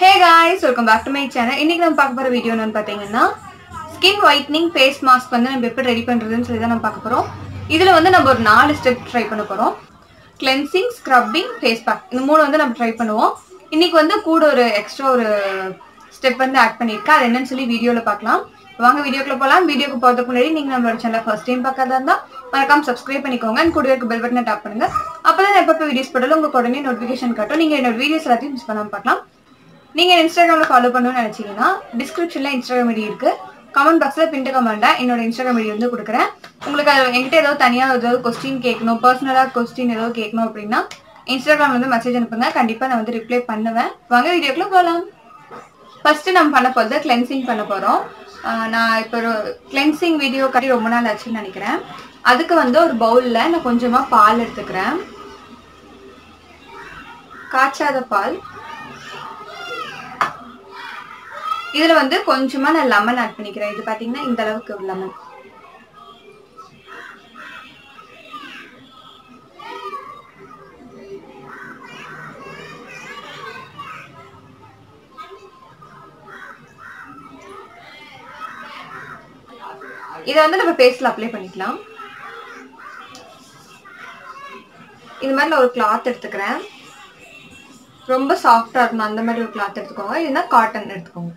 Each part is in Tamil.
hey guys welcome back to my channel இன்னைக்கு நம்ம பார்க்க போற வீடியோ என்னன்னு பார்த்தீங்கன்னா ஸ்கின் ஒயிட்னிங் ஃபேஸ் மாஸ்க் வந்து நம்ம எப்படி ரெடி பண்றதுன்னு சொல்லி தான் நம்ம பார்க்க போறோம் இதுல வந்து நம்ம ஒரு நாலு ஸ்டெப் ட்ரை பண்ண போறோம் கிளென்சிங் ஸ்க்ரப்பிங் ஃபேஸ் பேக் இந்த மூணு வந்து நம்ம ட்ரை பண்ணுவோம் இன்னைக்கு வந்து கூட ஒரு எக்ஸ்ட்ரா ஒரு ஸ்டெப் வந்து ஆட் பண்ணியிருக்கேன் அது என்னன்னு சொல்லி வீடியோவில் பார்க்கலாம் வாங்க வீடியோக்குள்ள போகலாம் வீடியோக்கு போகிறதுக்கு முன்னாடி நீங்கள் நம்மளோட சேனல் ஃபர்ஸ்ட் டைம் பார்க்கறதா இருந்தால் மறக்காம சப்ஸ்கிரைப் பண்ணிக்கோங்க அண்ட் கூட இருக்க பெல் பட்டனை டேப் பண்ணுங்க அப்போ தான் எப்போ வீடியோஸ் போட்டாலும் உங்களுக்கு உடனே நோட்டிஃபிகேஷன் காட்டும் நீங்கள் என்னோட வீடியோஸ் எல்லாத்தையும் மிஸ் பண்ணாமல் பார்க்கலாம் நீங்கள் இன்ஸ்டாகிராமில் ஃபாலோ பண்ணணும்னு நினச்சிங்கன்னா டிஸ்கிரிப்ஷனில் இன்ஸ்டாகிராம் ஐடி இருக்குது கமெண்ட் பாக்ஸில் பின்ட்டு கமெண்ட்டாக என்னோட இன்ஸ்டாகிராம் ஐடி வந்து கொடுக்குறேன் உங்களுக்கு அது என்கிட்ட ஏதோ தனியாக ஏதாவது கொஸ்டின் கேட்கணும் பர்சனலாக கொஸ்டின் ஏதோ கேட்கணும் அப்படின்னா இன்ஸ்டாகிராம் வந்து மெசேஜ் அனுப்புங்க கண்டிப்பாக நான் வந்து ரிப்ளை பண்ணுவேன் வாங்க வீடியோக்குள்ளே போகலாம் ஃபஸ்ட்டு நம்ம பண்ண போகிறது கிளென்சிங் பண்ண போகிறோம் நான் இப்போ ஒரு கிளென்சிங் வீடியோ கட்டி ரொம்ப நாள் ஆச்சுன்னு நினைக்கிறேன் அதுக்கு வந்து ஒரு பவுலில் நான் கொஞ்சமாக பால் எடுத்துக்கிறேன் காய்ச்சாத பால் இதுல வந்து கொஞ்சமா நான் லெமன் ஆட் பண்ணிக்கிறேன் இது பாத்தீங்கன்னா இந்த அளவுக்கு ஒரு லெமன் இதை வந்து நம்ம ஃபேஸ்ல அப்ளை பண்ணிக்கலாம் இது மாதிரி நான் ஒரு கிளாத் எடுத்துக்கிறேன் ரொம்ப சாஃப்டா இருக்கணும் அந்த மாதிரி ஒரு கிளாத் எடுத்துக்கோங்க இல்லைன்னா காட்டன் எடுத்துக்கோங்க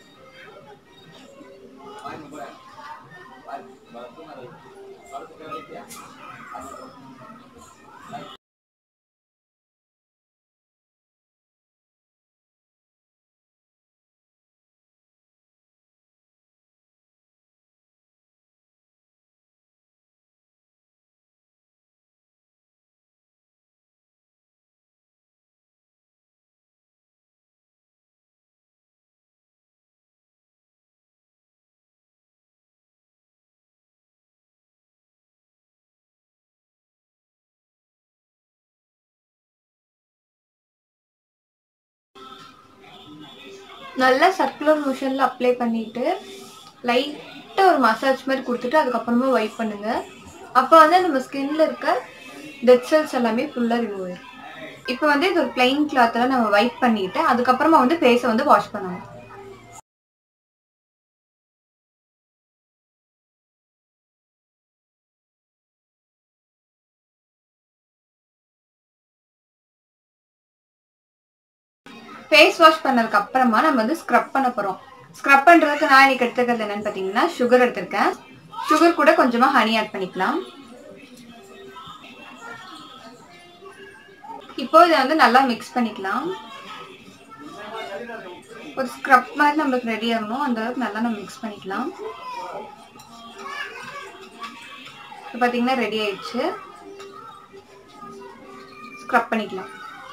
நல்லா சர்க்குலர் மோஷனில் அப்ளை பண்ணிட்டு லைட்டாக ஒரு மசாஜ் மாதிரி கொடுத்துட்டு அதுக்கப்புறமா வைப் பண்ணுங்க அப்போ வந்து நம்ம ஸ்கின்ல இருக்க டெட் செல்ஸ் எல்லாமே ஃபுல்லாக ரிமூவ் ஆயிடும் இப்போ வந்து இது ஒரு பிளைன் கிளாத்தில் நம்ம வைப் பண்ணிட்டு அதுக்கப்புறமா வந்து ஃபேஸை வந்து வாஷ் பண்ணணும் ஃபேஸ் வாஷ் பண்ணதுக்கு அப்புறமா நம்ம வந்து ஸ்க்ரப் பண்ண போறோம் ஸ்க்ரப் பண்றதுக்கு நான் இன்னைக்கு எடுத்துக்கிறது என்னன்னு பாத்தீங்கன்னா சுகர் எடுத்திருக்கேன் சுகர் கூட கொஞ்சமா ஹனி ஆட் பண்ணிக்கலாம் இப்போ இதை வந்து நல்லா மிக்ஸ் பண்ணிக்கலாம் ஒரு ஸ்க்ரப் மாதிரி நம்மளுக்கு ரெடி ஆகணும் அந்த அளவுக்கு நல்லா நம்ம மிக்ஸ் பண்ணிக்கலாம் இப்போ பார்த்தீங்கன்னா ரெடி ஆயிடுச்சு ஸ்க்ரப் பண்ணிக்கலாம்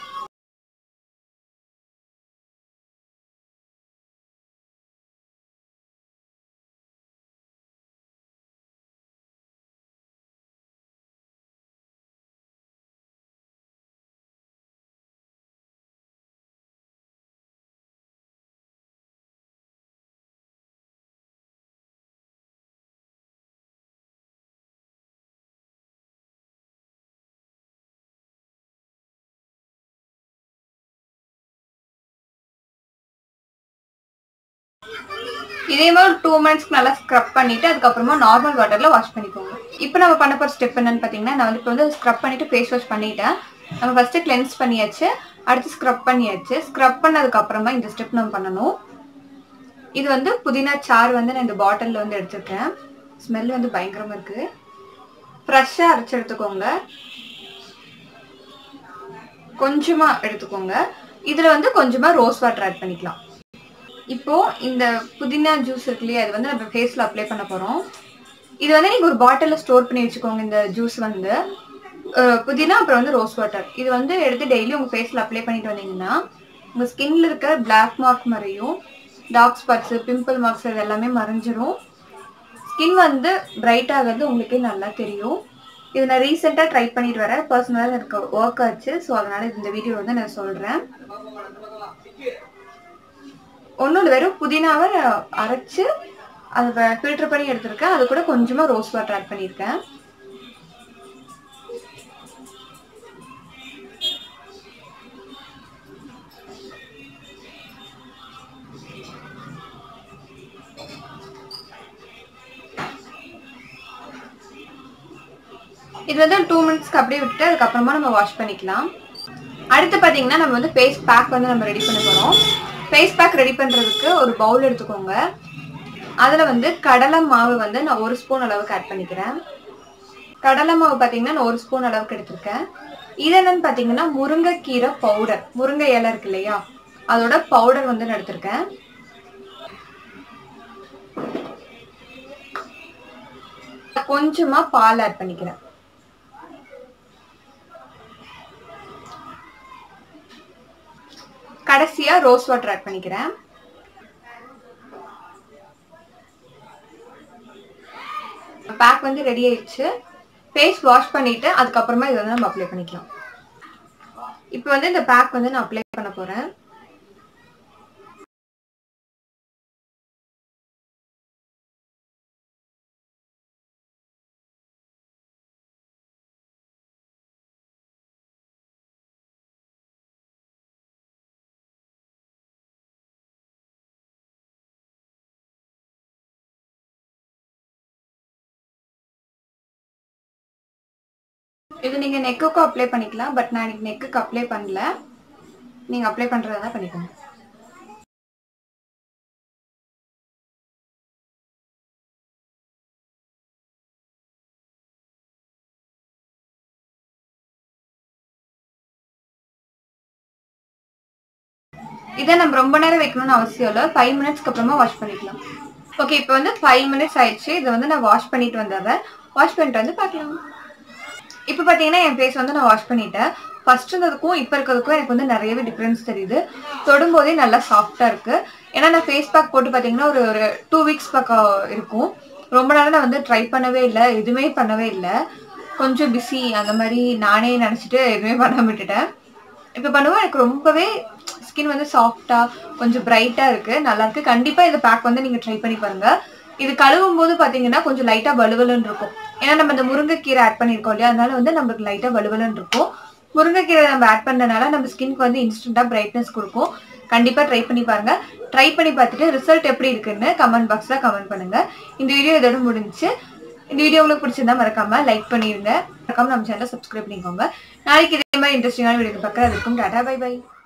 இதே மாதிரி டூ மினிட்ஸ்க்கு நல்லா ஸ்க்ரப் பண்ணிட்டு அதுக்கப்புறமா நார்மல் வாட்டர்ல வாஷ் பண்ணிக்கோங்க இப்போ நம்ம பண்ண போகிற ஸ்டெப் என்னன்னு பார்த்தீங்கன்னா நான் வந்து இப்போ வந்து ஸ்க்ரப் பண்ணிட்டு ஃபேஸ் வாஷ் பண்ணிட்டேன் நம்ம ஃபர்ஸ்ட் கிளென்ஸ் பண்ணியாச்சு அடுத்து ஸ்க்ரப் பண்ணியாச்சு ஸ்க்ரப் பண்ணதுக்கு அப்புறமா இந்த ஸ்டெப் நம்ம பண்ணணும் இது வந்து புதினா சாறு வந்து நான் இந்த பாட்டிலில் வந்து எடுத்துருக்கேன் ஸ்மெல் வந்து பயங்கரமாக இருக்கு ஃப்ரெஷ்ஷாக அரைச்சி எடுத்துக்கோங்க கொஞ்சமாக எடுத்துக்கோங்க இதில் வந்து கொஞ்சமாக ரோஸ் வாட்டர் ஆட் பண்ணிக்கலாம் இப்போ இந்த புதினா ஜூஸ் இருக்கு இல்லையா இது வந்து நம்ம ஃபேஸ்ல அப்ளை பண்ண போறோம் இது வந்து நீங்க ஒரு பாட்டில்ல ஸ்டோர் பண்ணி வச்சுக்கோங்க இந்த ஜூஸ் வந்து அஹ், புதினா அப்புறம் வந்து ரோஸ் வாட்டர் இது வந்து எடுத்து டெய்லி உங்க ஃபேஸ்ல அப்ளை பண்ணிட்டு வந்தீங்கன்னா உங்க ஸ்கின்ல இருக்க பிளாக் மார்க் மறையும் டார்க் ஸ்பாட்ஸ் பிம்பிள் மார்க்ஸ் இது எல்லாமே மறைஞ்சிரும் ஸ்கின் வந்து பிரைட் ஆகிறது உங்களுக்கே நல்லா தெரியும் இது நான் ரீசெண்டாக ட்ரை பண்ணிட்டு வரேன் பர்சனலாக எனக்கு ஒர்க் ஆச்சு ஸோ அதனால இந்த வீடியோ வந்து நான் சொல்கிறேன் ஒன்றும் வெறும் புதினாவை அரைச்சு அதை ஃபில்டர் பண்ணி எடுத்திருக்கேன் அது கூட கொஞ்சமாக ரோஸ் வாட்டர் ஆட் பண்ணியிருக்கேன் இது வந்து டூ மினிட்ஸ்க்கு அப்படியே விட்டுட்டு அதுக்கப்புறமா நம்ம வாஷ் பண்ணிக்கலாம் அடுத்து பார்த்தீங்கன்னா நம்ம வந்து ஃபேஸ் பேக் வந்து நம்ம ரெடி பண்ண போகிறோம் ஃபேஸ் பேக் ரெடி பண்ணுறதுக்கு ஒரு பவுல் எடுத்துக்கோங்க அதில் வந்து கடலை மாவு வந்து நான் ஒரு ஸ்பூன் அளவுக்கு ஆட் பண்ணிக்கிறேன் கடலை மாவு பார்த்தீங்கன்னா நான் ஒரு ஸ்பூன் அளவுக்கு எடுத்திருக்கேன் இது என்னன்னு பார்த்தீங்கன்னா முருங்கைக்கீரை பவுடர் முருங்கை இலை இருக்கு இல்லையா அதோட பவுடர் வந்து நான் எடுத்திருக்கேன் கொஞ்சமா பால் ஆட் பண்ணிக்கிறேன் கடைசியா ரோஸ் வாட்டர் ஆட் பண்ணிக்கிறேன் பேக் வந்து ரெடி ஆயிடுச்சு ஃபேஸ் வாஷ் பண்ணிட்டு அதுக்கப்புறமா இதை வந்து நம்ம அப்ளை பண்ணிக்கலாம் இப்போ வந்து இந்த பேக் வந்து நான் அப்ளை பண்ண போறேன் இது நீங்க நெக்குக்கும் அப்ளை பண்ணிக்கலாம் பட் நான் இன்னைக்கு நெக்குக்கு அப்ளை பண்ணல நீங்க அப்ளை பண்றதா பண்ணிக்கோங்க இதை நம்ம ரொம்ப நேரம் வைக்கணும்னு அவசியம் இல்லை ஃபைவ் மினிட்ஸ்க்கு அப்புறமா வாஷ் பண்ணிக்கலாம் ஓகே இப்போ வந்து ஃபைவ் மினிட்ஸ் ஆயிடுச்சு இதை வந்து நான் வாஷ் பண்ணிட்டு வந்துடுறேன் வாஷ் பண்ணிட்டு வந்து பார்க்கலாம் இப்போ பார்த்தீங்கன்னா என் ஃபேஸ் வந்து நான் வாஷ் பண்ணிட்டேன் ஃபர்ஸ்ட் இருந்ததுக்கும் இப்போ இருக்கிறதுக்கும் எனக்கு வந்து நிறையவே டிஃப்ரென்ஸ் தெரியுது தொடும்போதே நல்லா சாஃப்டாக இருக்கு ஏன்னா நான் ஃபேஸ் பேக் போட்டு பார்த்தீங்கன்னா ஒரு ஒரு டூ வீக்ஸ் பக்கம் இருக்கும் ரொம்ப நாளாக நான் வந்து ட்ரை பண்ணவே இல்லை எதுவுமே பண்ணவே இல்லை கொஞ்சம் பிஸி அந்த மாதிரி நானே நினச்சிட்டு எதுவுமே பண்ண விட்டுட்டேன் இப்போ பண்ணுவோம் எனக்கு ரொம்பவே ஸ்கின் வந்து சாஃப்டாக கொஞ்சம் பிரைட்டாக இருக்குது நல்லா இருக்கு கண்டிப்பாக இந்த பேக் வந்து நீங்கள் ட்ரை பண்ணி பாருங்க இது கழுவும் போது பார்த்தீங்கன்னா கொஞ்சம் லைட்டாக வலுவலுன்னு இருக்கும் ஏன்னா நம்ம இந்த முருங்கைக்கீரை ஆட் பண்ணியிருக்கோம் இல்லையா அதனால வந்து நம்மளுக்கு லைட்டாக வலுவலுன்னு இருக்கும் முருங்கைக்கீரை நம்ம ஆட் பண்ணனால நம்ம ஸ்கின்க்கு வந்து இன்ஸ்டண்ட்டாக பிரைட்னஸ் கொடுக்கும் கண்டிப்பாக ட்ரை பண்ணி பாருங்க ட்ரை பண்ணி பார்த்துட்டு ரிசல்ட் எப்படி இருக்குன்னு கமெண்ட் பாக்ஸில் கமெண்ட் பண்ணுங்க இந்த வீடியோ இதோட முடிஞ்சுச்சு இந்த வீடியோ உங்களுக்கு பிடிச்சிருந்தா மறக்காம லைக் பண்ணிருங்க மறக்காம நம்ம சேனலை சப்ஸ்கிரைப் பண்ணிக்கோங்க நாளைக்கு இதே மாதிரி இன்ட்ரெஸ்டிங்கான வீடியோ பார்க்குறது அதுக்கும் டாடா பை பை